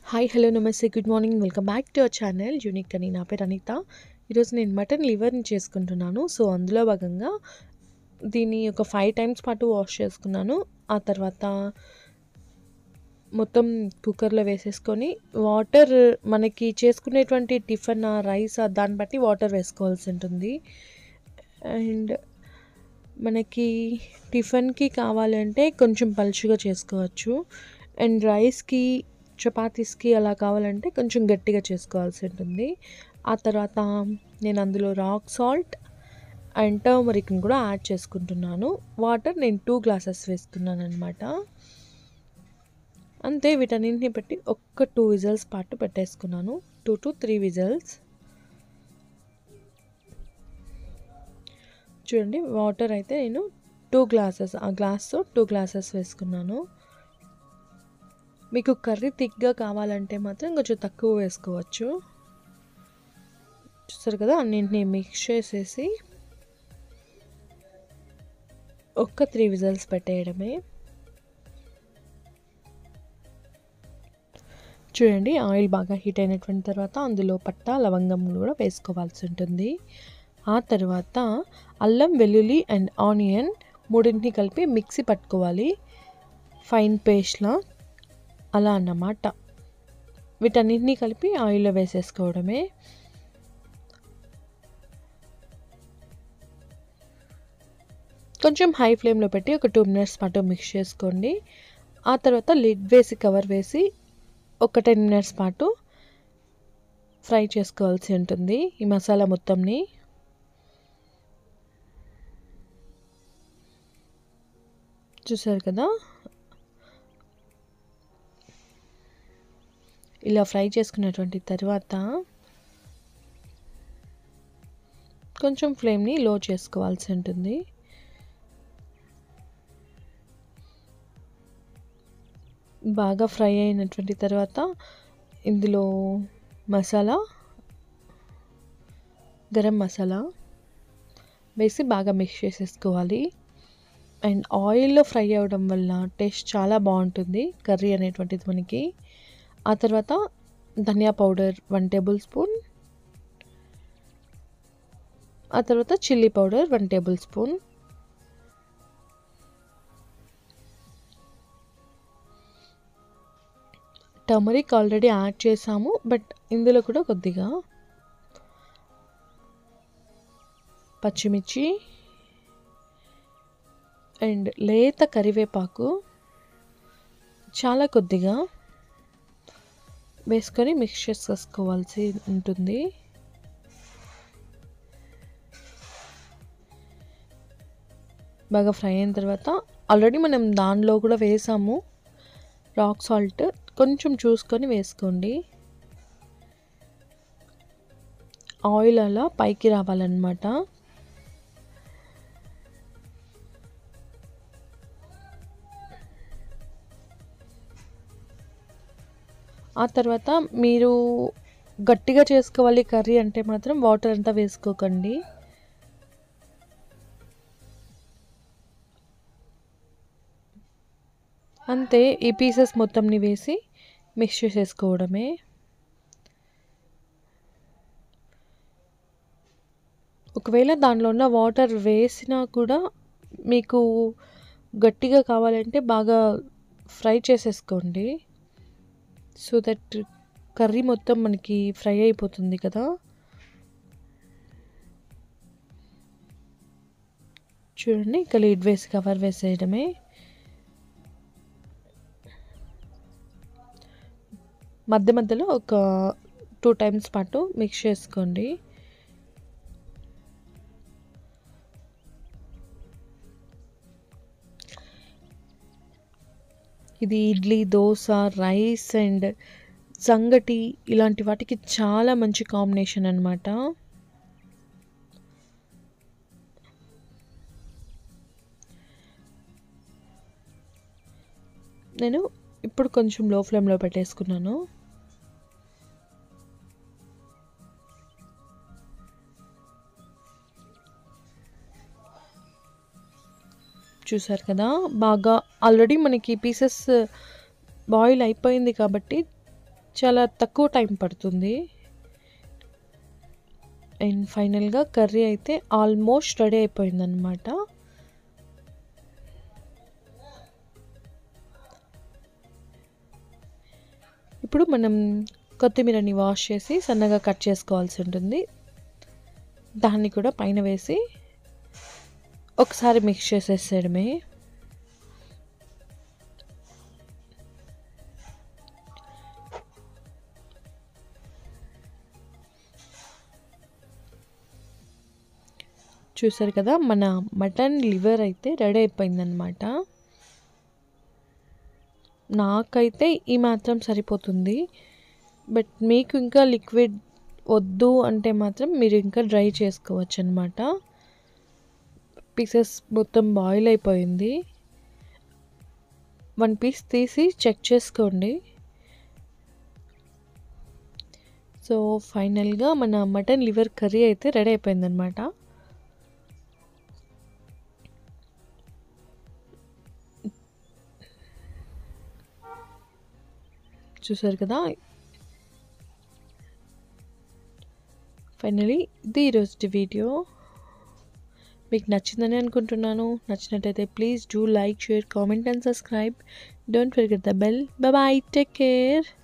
hi hello నమస్తే good morning welcome back to our channel unique అని నా పేరు అనిత ఈరోజు నేను మటన్ లివర్ని చేసుకుంటున్నాను సో అందులో భాగంగా దీన్ని ఒక ఫైవ్ టైమ్స్ పాటు వాష్ చేసుకున్నాను ఆ తర్వాత మొత్తం కుక్కర్లో వేసేసుకొని వాటర్ మనకి చేసుకునేటువంటి టిఫిన్ రైస్ దాన్ని బట్టి వాటర్ వేసుకోవాల్సి ఉంటుంది అండ్ మనకి టిఫిన్కి కావాలంటే కొంచెం పలుచుగా చేసుకోవచ్చు అండ్ రైస్కి చపాతీస్కి అలా కావాలంటే కొంచెం గట్టిగా చేసుకోవాల్సి ఉంటుంది ఆ తర్వాత నేను అందులో రాక్ సాల్ట్ అండ్ టర్మరిక్ని కూడా యాడ్ చేసుకుంటున్నాను వాటర్ నేను టూ గ్లాసెస్ వేస్తున్నాను అనమాట అంతే వీటన్నింటిని పెట్టి ఒక్క టూ విజల్స్ పాటు పెట్టేసుకున్నాను టూ టు త్రీ విజల్స్ చూడండి వాటర్ అయితే నేను టూ గ్లాసెస్ ఆ గ్లాస్తో టూ గ్లాసెస్ వేసుకున్నాను మీకు కర్రీ థిక్గా కావాలంటే మాత్రం కొంచెం తక్కువ వేసుకోవచ్చు చూస్తారు కదా అన్నింటినీ మిక్స్ చేసేసి ఒక్క త్రీ విజల్స్ పెట్టేయడమే చూడండి ఆయిల్ బాగా హీట్ అయినటువంటి తర్వాత అందులో పట్ట లవంగం కూడా వేసుకోవాల్సి ఉంటుంది ఆ తర్వాత అల్లం వెల్లుల్లి అండ్ ఆనియన్ మూడింటిని కలిపి మిక్సీ పట్టుకోవాలి ఫైన్ పేస్ట్లా అలా అన్నమాట వీటన్నిటిని కలిపి ఆయిల్లో వేసేసుకోవడమే కొంచెం హై ఫ్లేమ్లో పెట్టి ఒక టూ మినిట్స్ పాటు మిక్స్ చేసుకోండి ఆ తర్వాత లిడ్ వేసి కవర్ వేసి ఒక టెన్ మినిట్స్ పాటు ఫ్రై చేసుకోవాల్సి ఉంటుంది ఈ మసాలా మొత్తంని చూసారు కదా ఇలా ఫ్రై చేసుకున్నటువంటి తర్వాత కొంచెం ఫ్లేమ్ని లో చేసుకోవాల్సి ఉంటుంది బాగా ఫ్రై అయినటువంటి తర్వాత ఇందులో మసాలా గరం మసాలా వేసి బాగా మిక్స్ చేసేసుకోవాలి అండ్ ఆయిల్లో ఫ్రై అవ్వడం వల్ల టేస్ట్ చాలా బాగుంటుంది కర్రీ అనేటువంటిది మనకి ఆ తర్వాత ధనియా పౌడర్ వన్ టేబుల్ స్పూన్ ఆ తర్వాత chilli powder one tablespoon turmeric already add చేసాము బట్ ఇందులో కూడా కొద్దిగా పచ్చిమిర్చి అండ్ లేత కరివేపాకు చాలా కొద్దిగా వేసుకొని మిక్స్ చేసుకోవాల్సి ఉంటుంది బాగా ఫ్రై అయిన తర్వాత ఆల్రెడీ మనం దానిలో కూడా వేసాము రాక్ సాల్ట్ కొంచెం చూసుకొని వేసుకోండి ఆయిల్ అలా పైకి రావాలన్నమాట ఆ తర్వాత మీరు గట్టిగా చేసుకోవాలి కర్రీ అంటే మాత్రం వాటర్ అంతా వేసుకోకండి అంతే ఈ పీసెస్ మొత్తంని వేసి మిక్స్ చేసేసుకోవడమే ఒకవేళ దానిలో ఉన్న వాటర్ వేసినా కూడా మీకు గట్టిగా కావాలంటే బాగా ఫ్రై చేసేసుకోండి సో దట్ కర్రీ మొత్తం మనకి ఫ్రై అయిపోతుంది కదా చూడండి ఇక లీడ్ వేసి కవర్ వేసేయడమే మధ్య మధ్యలో ఒక టూ టైమ్స్ పాటు మిక్స్ చేసుకోండి ఇది ఇడ్లీ దోశ రైస్ అండ్ సంగటి ఇలాంటి వాటికి చాలా మంచి కాంబినేషన్ అనమాట నేను ఇప్పుడు కొంచెం లో ఫ్లేమ్లో పెట్టేసుకున్నాను చూసారు కదా బాగా ఆల్రెడీ మనకి పీసెస్ బాయిల్ అయిపోయింది కాబట్టి చాలా తక్కువ టైం పడుతుంది అండ్ ఫైనల్గా కర్రీ అయితే ఆల్మోస్ట్ రెడీ అయిపోయిందనమాట ఇప్పుడు మనం కొత్తిమీరని వాష్ చేసి సన్నగా కట్ చేసుకోవాల్సి ఉంటుంది దాన్ని కూడా పైన వేసి ఒకసారి మిక్స్ చేసేసేయడమే చూసారు కదా మన మటన్ లివర్ అయితే రెడీ అయిపోయిందనమాట నాకైతే ఈ మాత్రం సరిపోతుంది బట్ మీకు ఇంకా లిక్విడ్ వద్దు అంటే మాత్రం మీరు ఇంకా డ్రై చేసుకోవచ్చు అనమాట పీసెస్ మొత్తం బాయిల్ అయిపోయింది వన్ పీస్ తీసి చెక్ చేసుకోండి సో ఫైనల్గా మన మటన్ లివర్ కర్రీ అయితే రెడీ అయిపోయిందనమాట చూసారు కదా ఫైనలీ ఇది ఈరోజు వీడియో మీకు నచ్చిందని అనుకుంటున్నాను నచ్చినట్టయితే please do like share comment and subscribe don't forget the bell bye take care